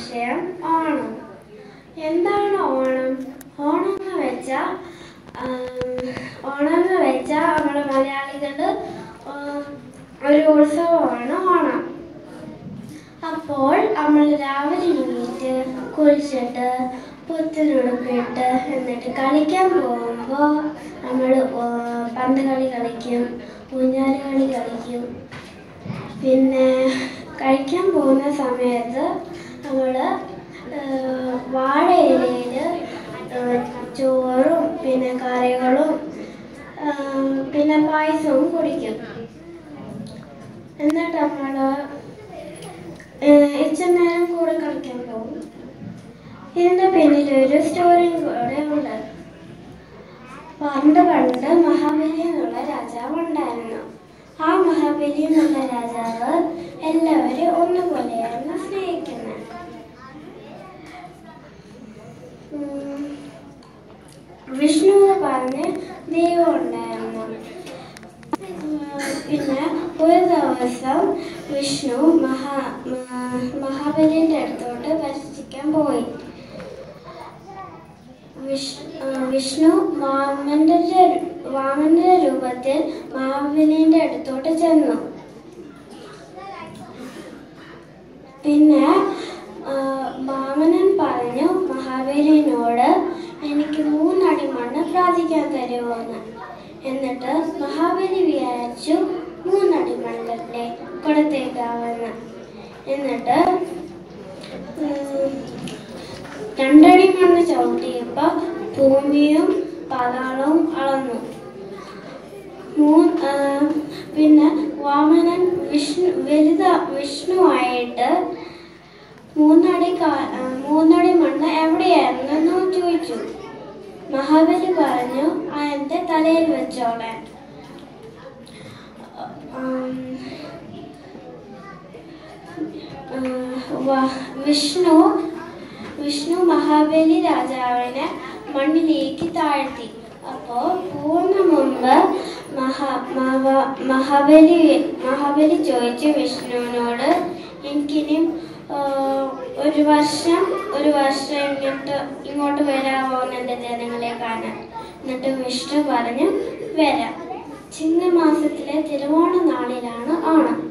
വിഷയം ഓണം എന്താണ് ഓണം ഓണം എന്ന് വെച്ചാൽ ഓണം എന്ന് വെച്ചാൽ നമ്മുടെ മലയാളികളുടെ ആ, ഒരു ഉത്സവമാണ് ഓണം അപ്പോൾ നമ്മൾ രാവിലെ എണീറ്റ് കുളിച്ചിട്ട് പുത്തനുടുപ്പിട്ട് എന്നിട്ട് കളിക്കാൻ പോകുമ്പോൾ നമ്മൾ പന്ത് കളി കളിക്കും ഊഞ്ഞാല് കളി കളിക്കും പിന്നെ കഴിക്കാൻ പോകുന്ന സമയത്ത് നമ്മൾ വാഴയിലയിൽ ചോറും പിന്നെ കറികളും ആ, പിന്നെ പായസവും കുടിക്കും എന്നിട്ട് നമ്മൾ ഇച്ചിരി നേരം കൂടെ കളിക്കാൻ പോകും ഇതിന്റെ പിന്നിൽ ഒരു സ്റ്റോറിയും കൂടെ ഉണ്ട് പണ്ട് പണ്ട് മഹാബലി എന്നുള്ള രാജാവ് ഉണ്ടായിരുന്നു ആ മഹാബലി എന്നുള്ള രാജാവ് എല്ലാവരും ഒന്നുപോലെയായിരുന്നു സ്നേഹിക്കുന്നത് ഉം, വിഷ്ണു എന്ന് പറഞ്ഞ് ദൈവം ഉണ്ടായിരുന്നു ഉം, പിന്നെ ഒരു ദിവസം വിഷ്ണു മഹാ മ- മഹാബലിന്റെ അടുത്തോട്ട് പരിശിക്കാൻ പോയി വിഷ്- ആ, വിഷ്ണു വാമന്റെ ര- വാമന്റെ രൂപത്തിൽ മഹാബലിന്റെ അടുത്തോട്ട് ചെന്നു പിന്നെ ആ, വാമനൻ പറഞ്ഞു മഹാബലിനോട് എനിക്ക് മൂന്നടി മണ്ണ് പ്രാർത്ഥിക്കാൻ തരുമോന്ന് എന്നിട്ട് മഹാബലി വിചാരിച്ചു മൂന്നടി മണ്ണല്ലേ കൊടുത്തേക്കാമെന്ന് എന്നിട്ട് ഉം, രണ്ടടി മണ്ണ് ചവിട്ടിയപ്പോ ഭൂമിയും പാതാളവും അളന്നു മൂ- ആ, പിന്നെ വാമനൻ വിഷ്ണു വലുത വിഷ്ണുവായിട്ട് മൂന്നടി കാ- ആ, മൂന്നടി മണ്ണ് എവിടെയായിരുന്നു ചോദിച്ചു മഹാബലി പറഞ്ഞു ആ എന്റെ തലയിൽ വെച്ചോളാൻ ആം, ആ, വ- വിഷ്ണു വിഷ്ണു മഹാബലി രാജാവിനെ മണ്ണിലേക്ക് താഴ്ത്തി അപ്പോൾ പോകുന്ന മുമ്പ് മഹാ മഹാ- മഹാബലി മഹാബലി ചോദിച്ചു വിഷ്ണുവിനോട് എനിക്കിനി ആ, ഒരു വർഷം ഒരു വർഷം ഇങ്ങോട്ട് ഇങ്ങോട്ട് വരാമോ എൻ്റെ ജനങ്ങളെ കാണാൻ എന്നിട്ട് വിഷ്ണു പറഞ്ഞു വരാം ചിങ്ങമാസത്തിലെ തിരുവോണ നാളിലാണ് ഓണം